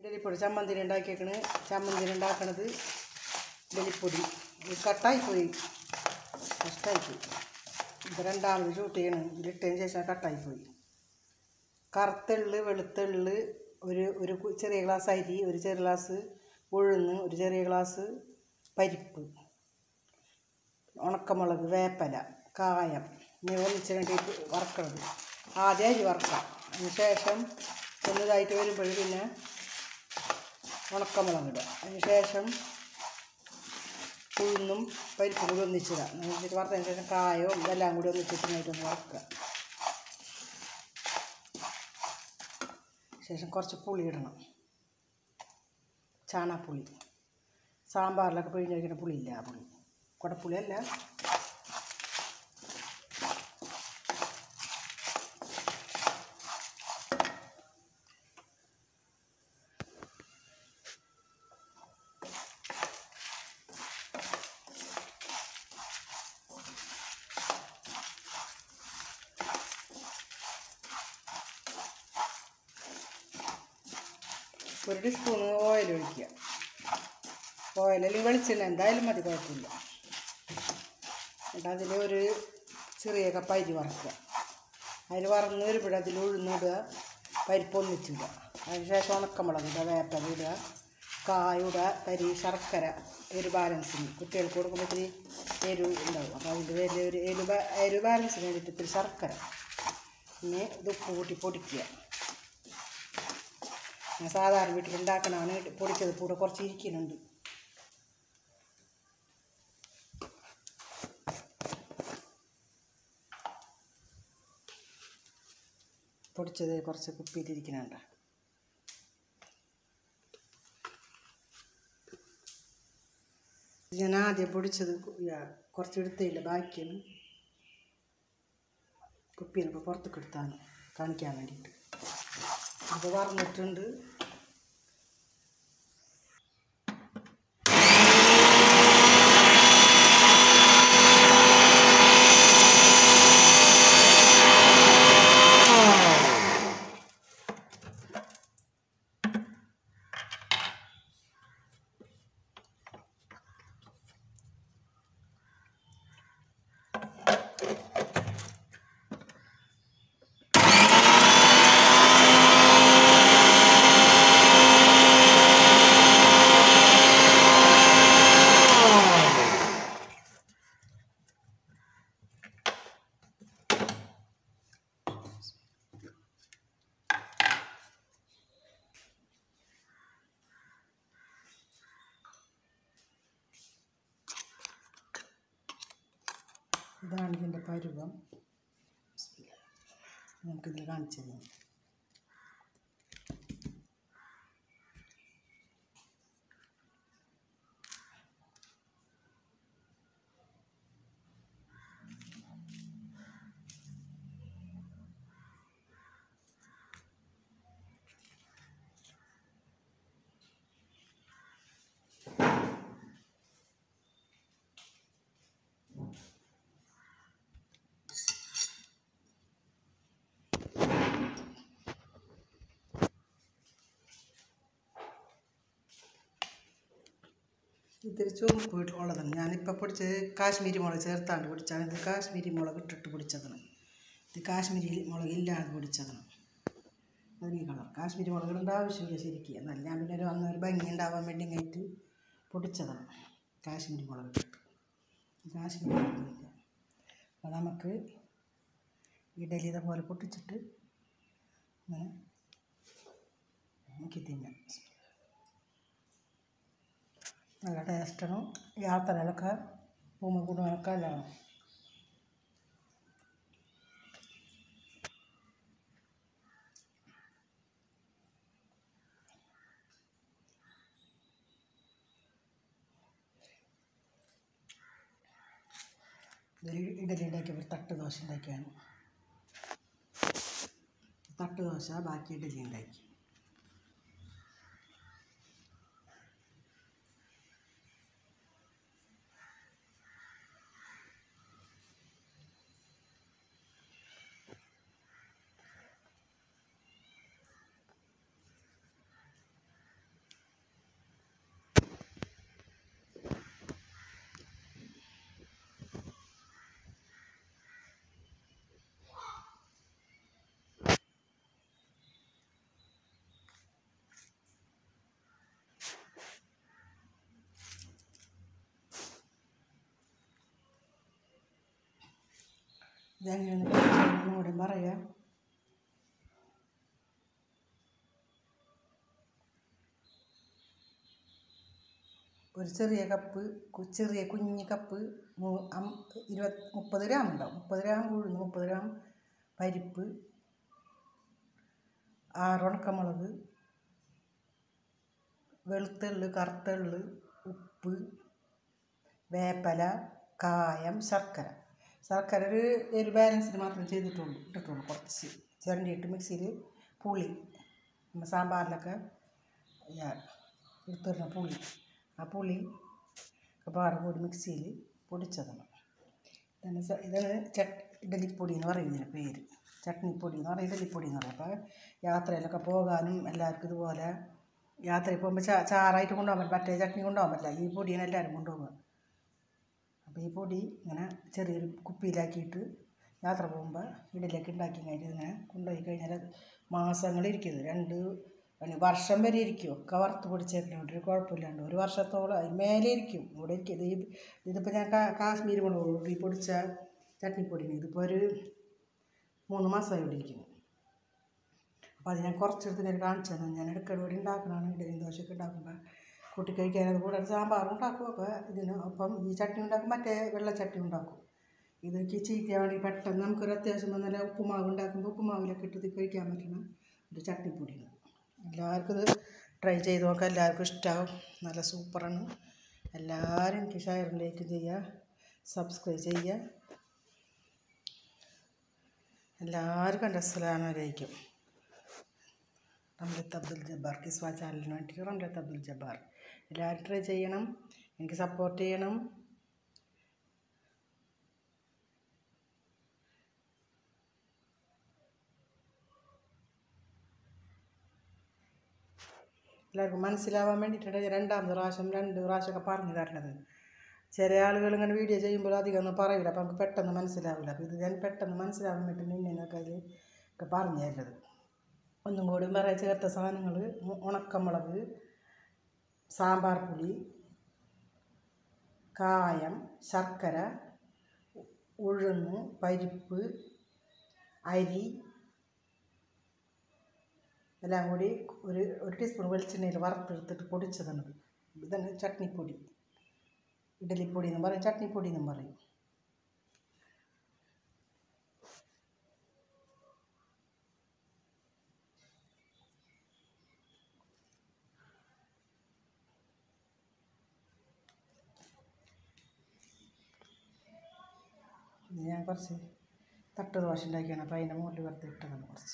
ഡെലിപ്പൊടി ചമ്മന്തിരി ഉണ്ടാക്കിയേക്കണ് ചമ്മന്തിരി ഉണ്ടാക്കണത് ഡെലിപ്പൊടി ഇത് കട്ടായിപ്പോയി കഷ്ടായിപ്പോയി ഇത് രണ്ടാമത് ഷൂട്ട് ചെയ്യണം ഇതിലിട്ടതിന് ശേഷം കട്ടായിപ്പോയി കറുത്തുള്ള് വെളുത്തുള്ള് ഒരു ഒരു കു- ചെറിയ ഗ്ലാസ് അരി ഒരു ചെറിയ ഗ്ലാസ് ഉഴുന്ന് ഒരു ചെറിയ ഗ്ലാസ് പരിപ്പ് ഉണക്കമുളക് വേപ്പല കായം ഇനി ഒന്നിച്ച് വേണ്ടിയിട്ട് വറക്കണത് ആദ്യം അരി വറക്കാം അതിന് ശേഷം ഒന്ന് ഇതായിട്ട് വരുമ്പോൾ പിന്നെ ഉണക്കമുളക് ഇടുക അതിന് ശേഷം ഉഴുന്നും പരിപ്പും കൂടി ഒന്നിച്ചിടുക എന്നിട്ട് വറുത്തതിന് ശേഷം കായവും ഇതെല്ലാം കൂടി ഒന്നിച്ചിട്ടായിട്ടൊന്ന് വറക്കുക ശേഷം കുറച്ച് പുളി ഇടണം ചാണാപ്പുളി സാമ്പാറിലൊക്കെ പിഴിഞ്ഞ് വയ്ക്കുന്ന പുളിയില്ല ആ പുളി കുടപ്പുളിയല്ല ഒരു ടീസ്പൂണ് ഓയിൽ ഒഴിക്കുക ഓയിൽ അല്ലെങ്കിൽ വെളിച്ചെണ്ണ എന്തായാലും മതി കുഴപ്പമില്ല എന്നിട്ട് അതിൽ ഒരു ചെറിയ കപ്പ് അരി വറക്കുക അതിൽ വറന്ന് വരുമ്പോൾ അതിൽ ഉഴുന്നിടുക പരിപ്പ് ഒന്നിച്ചിടുക അതിന് ശേഷം ഉണക്കമുളക് ഇടുക വേപ്പല ഇടുക കായുട തരി ശർക്കര ഒരു ബാലൻസിന് കുട്ടികൾക്ക് കൊടുക്കുമ്പോൾ ഇത്തിരി എരിവ് ഉണ്ടാവും അപ്പോൾ അതിൻ്റെ പേരിൽ ഒരു എരിവ് ബാ- എരിവ് ബാലൻസിന് വേണ്ടിയിട്ട് ഇത്തിരി ശർക്കര പിന്നെ ഇത് ഉപ്പ് കൂട്ടി പൊടിക്കുക ഞാൻ സാധാരണ വീട്ടിൽ ഉണ്ടാക്കണതാണ് പൊടിച്ചത് കൂടെ കുറച്ച് ഇരിക്കുന്നുണ്ട് പൊടിച്ചത് കുറച്ച് കുപ്പിയിലിരിക്കുന്നുണ്ട് ഞാൻ ആദ്യം പൊടിച്ചത് കു- യാ, കുറച്ച് എടുത്തില്ല ബാക്കിയാണ് കുപ്പിയിൽ ഇപ്പോൾ പുറത്തേക്ക് എടുത്താണ് കാണിക്കാൻ വേണ്ടിയിട്ട് അപ്പോൾ വറന്നിട്ടുണ്ട് ഇതാണ് ഇതിൻ്റെ പരുവം നമുക്കിതിൽ കാണിച്ചു തരാം ഇത്തിരി ചുവപ്പ് ഉള്ളതാണ് ഞാനിപ്പോൾ പൊടിച്ചത് കാശ്മീരി മുളക് ചേർത്താണ്ട് പൊടിച്ചാണ് ഇത് കാശ്മീരി മുളക് ഇട്ടിട്ട് പൊടിച്ചതാണ് ഇത് കാശ്മീരി മുളക് ഇല്ലാതെ പൊടിച്ചതാണ് അത് ഈ കളർ കാശ്മീരി മുളക് ഇടേണ്ട ആവശ്യമില്ല ശരിക്കും എന്നാൽ ഞാൻ പിന്നെ ഒരു അന്ന് ഒരു ഭംഗി ഉണ്ടാവാൻ വേണ്ടി ഇങ്ങായിട്ട് പൊടിച്ചതാണ് കാശ്മീരി മുളക് ഇട്ടിട്ട് കാശ്മീരി മുളകില്ല അപ്പോൾ നമുക്ക് ഇഡലി ഇതേപോലെ പൊട്ടിച്ചിട്ട് ഇങ്ങനെ നമുക്ക് തിന്നാം നല്ല ടേസ്റ്റാണ് യാത്രയിലൊക്കെ പോകുമ്പോൾ കൂടുവാനൊക്കെ നല്ലതാണ് ഇതൊരു ഇഡലി ഉണ്ടാക്കിയപ്പോൾ ഒരു തട്ട് ദോശ ഉണ്ടാക്കിയാണ് തട്ട് ദോശ ബാക്കി ഇഡലി ഉണ്ടാക്കി ഇതെങ്ങനെയാണ് കൂടെ പറയാം ഒരു ചെറിയ കപ്പ് കു- ചെറിയ കുഞ്ഞ് കപ്പ് മു- അം- ഇരുപത് മുപ്പത് ഗ്രാം ഉണ്ടാവും മുപ്പത് ഗ്രാം ഉഴുന്ന് മുപ്പത് ഗ്രാം പരിപ്പ് ആറ് ഉണക്കമുളക് വെളുത്തുള്ളി കറുത്തുള്ളി ഉപ്പ് വേപ്പല കായം ശർക്കര ശർക്കര ഒരു ഒരു ബാലൻസിന് മാത്രം ചെയ്തിട്ടുള്ളൂ ഇട്ടിട്ടുള്ളൂ കുറച്ച് ചിരണ്ടിയിട്ട് മിക്സിയിൽ പുളി നമ്മൾ സാമ്പാറിലൊക്കെ എടുത്തിരുന്ന പുളി ആ പുളി പാടെ കൂടി മിക്സിയിൽ പൊടിച്ചതാണ് ഇതാണ് സ- ഇതാണ് ചട്ട് ഇഡലിപ്പൊടി എന്ന് പറയുന്നതിന് പേര് ചട്നിപ്പൊടി എന്ന് പറയും ഇഡലിപ്പൊടി എന്ന് പറയും അപ്പോൾ യാത്രയിലൊക്കെ പോകാനും എല്ലാവർക്കും ഇതുപോലെ യാത്രയിൽ പോകുമ്പോൾ ചാ ചാറായിട്ട് കൊണ്ടുപോകാൻ പറ്റില്ല മറ്റേ ചട്നി കൊണ്ടുപോകാൻ പറ്റില്ല ഈ പൊടിയാണ് എല്ലാവരും കൊണ്ടുപോകുക അപ്പോൾ ഈ പൊടി ഇങ്ങനെ ചെറിയൊരു കുപ്പിയിലാക്കിയിട്ട് യാത്ര പോകുമ്പോൾ ഇഡലിയൊക്കെ ഉണ്ടാക്കി കഴിഞ്ഞിട്ട് ഇങ്ങനെ കൊണ്ടുപോയി കഴിഞ്ഞാൽ അത് മാസങ്ങളിരിക്കുന്നത് രണ്ട് പിന്നെ വർഷം വരെ ഇരിക്കും ഒക്കെ വറുത്ത് പൊടിച്ചേക്കണോണ്ട് ഒരു കുഴപ്പമില്ലാണ്ട് ഒരു വർഷത്തോളം അതിന് മേലെ ഇരിക്കും ഇവിടെ ഇരിക്കും ഇത് ഈ ഇതിപ്പോൾ ഞാൻ കാ കാശ്മീർ മുളക് ഈ പൊടിച്ച ചട്നിപ്പൊടിയാണ് ഇതിപ്പോൾ ഒരു മൂന്ന് മാസമായി ഇവിടെ ഇരിക്കുന്നു അപ്പോൾ അത് ഞാൻ കുറച്ചെടുത്ത് ഞാൻ കാണിച്ചു തന്നെ ഞാൻ ഇടയ്ക്കിടെ ഇവിടെ ഉണ്ടാക്കണതാണ് ഇഡലിയും ദോശയൊക്കെ ഉണ്ടാക്കുമ്പോൾ കൂട്ടി കഴിക്കാൻ അത് കൂടെ സാമ്പാറും ഉണ്ടാക്കും അപ്പോൾ ഇതിന് ഒപ്പം ഈ ചട്നി ഉണ്ടാക്കും മറ്റേ വെള്ള ചട്നി ഉണ്ടാക്കും ഇതൊക്കെ ചീറ്റിയാൽ വേണ്ടി പെട്ടെന്ന് നമുക്കൊരു അത്യാവശ്യം വന്നാൽ ഉപ്പുമാവ് ഉണ്ടാക്കുമ്പോൾ ഉപ്പുമാവിലൊക്കെ ഇട്ട് കഴിക്കാൻ പറ്റുന്ന ഒരു ചട്നിപ്പൊടിയാണ് എല്ലാവർക്കും ഇത് ട്രൈ ചെയ്ത് നോക്കാം എല്ലാവർക്കും ഇഷ്ടമാവും നല്ല സൂപ്പറാണ് എല്ലാവരും എനിക്ക് ഷെയറിലേക്ക് ചെയ്യുക സബ്സ്ക്രൈബ് ചെയ്യുക എല്ലാവർക്കും എൻ്റെ അസ്സലാമലൈക്കും റംലത്ത് അബ്ദുൽ ജബ്ബാർ കിസ്വ ചാനലിന് വേണ്ടിയിട്ട് റംലത്ത് അബ്ദുൽ ജബ്ബാർ എല്ലാവരും ട്രൈ ചെയ്യണം എനിക്ക് സപ്പോർട്ട് ചെയ്യണം എല്ലാവർക്കും മനസ്സിലാവാൻ വേണ്ടിയിട്ടാണ് ഞാൻ രണ്ടാമത് പ്രാവശ്യം രണ്ട് പ്രാവശ്യമൊക്കെ പറഞ്ഞു തരണത് ചില ആളുകൾ ഇങ്ങനെ വീഡിയോ ചെയ്യുമ്പോൾ അധികം ഒന്നും പറയില്ല അപ്പോൾ നമുക്ക് പെട്ടെന്ന് മനസ്സിലാവില്ല അപ്പോൾ ഇത് ഞാൻ പെട്ടെന്ന് മനസ്സിലാവാൻ വേണ്ടി നിന്നൊക്കെ അതിൽ ഒക്കെ പറഞ്ഞു തരുന്നത് ഒന്നും കൂടി പറയാൻ ചേർത്ത സാധനങ്ങൾ ഉണക്കമുളക് സാമ്പാർ പൊടി കായം ശർക്കര ഉ- ഉഴുന്ന് പരിപ്പ് അരി എല്ലാം കൂടി ഒരു ഒരു ടീസ്പൂൺ വെളിച്ചെണ്ണയിൽ വറുത്തെടുത്തിട്ട് പൊടിച്ചതാണ് ഇതാണ് ചട്നിപ്പൊടി ഇഡലിപ്പൊടി എന്നും പറയും ചട്നിപ്പൊടി എന്നും പറയും ഇത് ഞാൻ കുറച്ച് തട്ട് ദോശ ഉണ്ടാക്കിയാണ് അപ്പോൾ അതിൻ്റെ മുകളിൽ വെറുതെ ഇട്ടതാണ് കുറച്ച്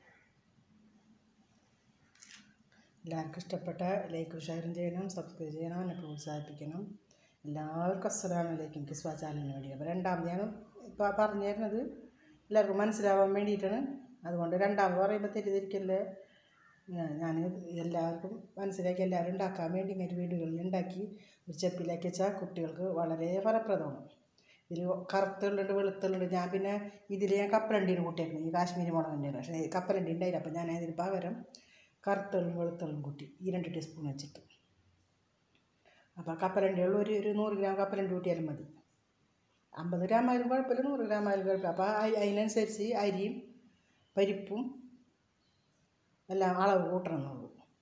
എല്ലാവർക്കും ഇഷ്ടപ്പെട്ട ലൈക്കും ഷെയറും ചെയ്യണം സബ്സ്ക്രൈബ് ചെയ്യണം എന്നെ പ്രോത്സാഹിപ്പിക്കണം എല്ലാവർക്കും അസ്സലാമലൈക്കും കിസ്വ ചാനലിന് വേണ്ടി അപ്പോൾ രണ്ടാമത് ഞാൻ ഇപ്പോൾ പറഞ്ഞു തരുന്നത് എല്ലാവർക്കും മനസ്സിലാവാൻ വേണ്ടിയിട്ടാണ് അതുകൊണ്ട് രണ്ടാമത് പറയുമ്പോൾ തെറ്റിദ്ധരിക്കല്ലേ ഞാൻ ഞാൻ എല്ലാവർക്കും മനസ്സിലാക്കി എല്ലാവരും ഉണ്ടാക്കാൻ വേണ്ടി ഇങ്ങനെ വീടുകളിൽ ഉണ്ടാക്കി ഒരു ചെപ്പിലാക്കി വെച്ചാൽ കുട്ടികൾക്ക് വളരെ ഫലപ്രദമാണ് ഇതിൽ കറുത്തുള്ളുണ്ട് വെളുത്തുള്ളുണ്ട് ഞാൻ പിന്നെ ഇതിൽ ഞാൻ കപ്പലണ്ടിയാണ് കൂട്ടിയേക്കുന്നത് ഈ കാശ്മീരി മുളകിൻ്റെ പക്ഷേ കപ്പലണ്ടി ഉണ്ടായില്ല അപ്പോൾ ഞാൻ അതിന് പകരം കറുത്തുള്ളും വെളുത്തുള്ളും കൂട്ടി ഈ രണ്ട് ടീസ്പൂൺ വെച്ചിട്ട് അപ്പോൾ കപ്പലണ്ടിയുള്ള ഒരു ഒരു നൂറ് ഗ്രാം കപ്പലണ്ടി കൂട്ടിയാലും മതി അമ്പത് ഗ്രാം ആയാലും കുഴപ്പമില്ല നൂറ് ഗ്രാം ആയാലും കുഴപ്പമില്ല അപ്പോൾ അ- അതിനനുസരിച്ച് അരിയും പരിപ്പും എല്ലാം അളവ് കൂട്ടണം എന്നുള്ളൂ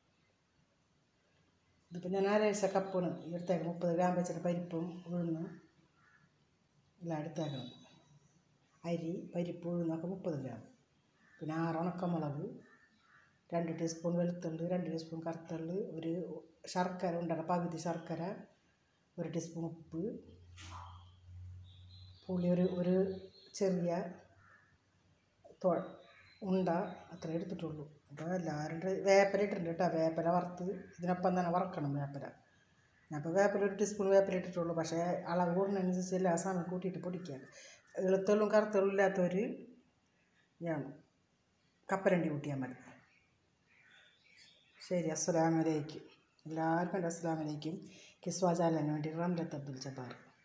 ഇതിപ്പോൾ ഞാൻ അരഴ്ച കപ്പാണ് എടുത്തേക്ക് മുപ്പത് ഗ്രാം വെച്ചിട്ട് പരിപ്പും ഉഴുന്ന് എല്ലാം എടുത്തേക്കണം അരി പരിപ്പ് ഉഴുന്നൊക്കെ മുപ്പത് ഗ്രാം പിന്നെ ആറ് ഉണക്കമുളക് രണ്ട് ടീസ്പൂൺ വെളുത്തുള്ളി രണ്ട് ടീസ്പൂൺ കറുത്തുള്ളി ഒരു ശർക്കര ഉണ്ടല്ലോ പകുതി ശർക്കര ഒരു ടീസ്പൂൺ ഉപ്പ് പുളി ഒരു ഒരു ചെറിയ തൊ ഉണ്ട അത്ര എടുത്തിട്ടുള്ളൂ അപ്പോൾ എല്ലാവരും ട്രൈ- വേപ്പില ഇട്ടിട്ടുണ്ട് കേട്ടോ വേപ്പില വറുത്ത് ഇതിനൊപ്പം തന്നെ വറക്കണം വേപ്പില ഞാൻ ഇപ്പോൾ വേപ്പില ഒരു ടീസ്പൂൺ വേപ്പില ഇട്ടിട്ടുള്ളൂ പക്ഷേ അളവ് കൂടുന്നതനുസരിച്ച് എല്ലാ സാധനവും കൂട്ടിയിട്ട് പൊടിക്കുക എളുത്തുള്ളും കറുത്തുള്ളും ഇല്ലാത്തവർ ഞാൻ കപ്പലണ്ടി കൂട്ടിയാൽ മതി ശരി അസ്സലാമലൈക്കും എല്ലാവർക്കും എൻ്റെ അസ്സലാമലൈക്കും കിസ്വാ ചാനലിന് വേണ്ടി റംലത്ത് അബ്ദുൽ ജബ്ബാർ